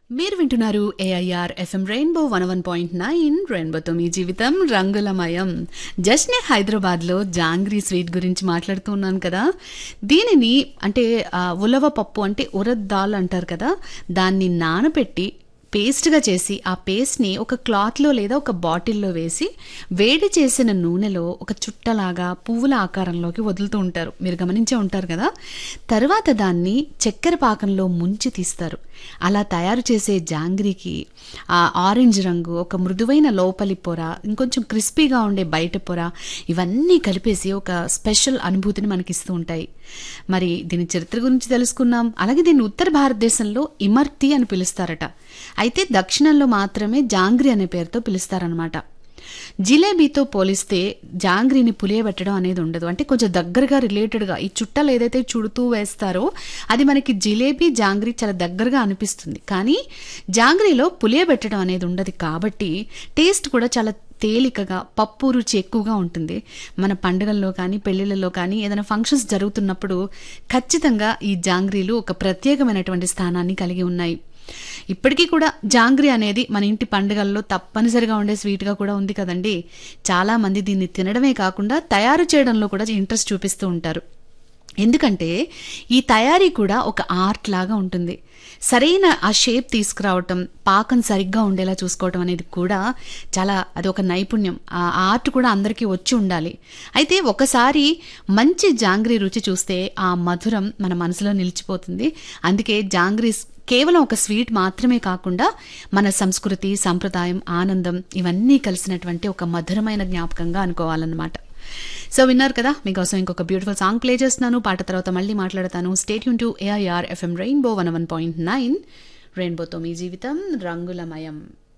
మీరు వింటున్నారు A I R F M rainbow one one point nine రెయిన్బోతో మీ జీవితం రంగులమయం జస్ట్నే హైదరాబాద్లో జాంగ్రీ స్వీట్ గురించి మాట్లాడుతూ ఉన్నాను కదా దీనిని అంటే ఆ, ఉలవ పప్పు అంటే ఉరద్ దాల్ అంటారు కదా దాన్ని నానబెట్టి పేస్ట్గా చేసి ఆ పేస్ట్ని ఒక క్లాత్లో లేదా ఒక బాటిల్లో వేసి వేడి చేసిన నూనెలో ఒక చుట్టలాగా పువ్వుల ఆకారంలోకి వదులుతూ ఉంటారు మీరు గమనించే ఉంటారు కదా తర్వాత దాన్ని చక్కెర పాకంలో ముంచి తీస్తారు అలా తయారు చేసే జాంగ్రీకి ఆ ఆరెంజ్ రంగు ఒక మృదువైన లోపలి పొర ఇంకొంచెం క్రిస్పీగా ఉండే బయట పొర ఇవన్నీ కలిపేసి ఒక స్పెషల్ అనుభూతిని మనకిస్తూ ఉంటాయి మరి దీని చరిత్ర గురించి తెలుసుకున్నాం అలాగే దీన్ని ఉత్తర భారతదేశంలో ఇమర్తి అని పిలుస్తారట అయితే దక్షిణంలో మాత్రమే జాంగ్రీ అనే పేరుతో పిలుస్తారనమాట జిలేబీతో పోలిస్తే జాంగ్రీని పులియబెట్టడం అనేది ఉండదు అంటే కొంచెం దగ్గరగా రిలేటెడ్గా ఈ చుట్టలు ఏదైతే చుడుతూ వేస్తారో అది మనకి జిలేబీ జాంగ్రీ చాలా దగ్గరగా అనిపిస్తుంది కానీ జాంగ్రీలో పులియబెట్టడం అనేది ఉండదు కాబట్టి టేస్ట్ కూడా చాలా తేలికగా పప్పు రుచి ఎక్కువగా ఉంటుంది మన పండుగల్లో కానీ పెళ్ళిళ్ళలో కానీ ఏదైనా ఫంక్షన్స్ జరుగుతున్నప్పుడు ఖచ్చితంగా ఈ జాంగ్రీలు ఒక ప్రత్యేకమైనటువంటి స్థానాన్ని కలిగి ఉన్నాయి ఇప్పటికీ కూడా జాంగ్రీ అనేది మన ఇంటి పండుగల్లో తప్పనిసరిగా ఉండే స్వీట్గా కూడా ఉంది కదండి చాలా మంది దీన్ని తినడమే కాకుండా తయారు చేయడంలో కూడా ఇంట్రెస్ట్ చూపిస్తూ ఉంటారు ఎందుకంటే ఈ తయారీ కూడా ఒక ఆర్ట్ లాగా ఉంటుంది సరైన ఆ షేప్ తీసుకురావటం పాకం సరిగ్గా ఉండేలా చూసుకోవటం అనేది కూడా చాలా అది ఒక నైపుణ్యం ఆ ఆర్ట్ కూడా అందరికీ వచ్చి ఉండాలి అయితే ఒకసారి మంచి జాంగ్రీ రుచి చూస్తే ఆ మధురం మన మనసులో నిలిచిపోతుంది అందుకే జాంగ్రీ కేవలం ఒక స్వీట్ మాత్రమే కాకుండా మన సంస్కృతి సంప్రదాయం ఆనందం ఇవన్నీ కలిసినటువంటి ఒక మధురమైన జ్ఞాపకంగా అనుకోవాలన్నమాట సో విన్నారు కదా మీకోసం ఇంకొక బ్యూటిఫుల్ సాంగ్ ప్లే చేస్తున్నాను పాట తర్వాత మళ్ళీ మాట్లాడతాను స్టేట్ యూన్ to A I R F M rainbow one one point nine రెయిన్బోతో మీ జీవితం రంగులమయం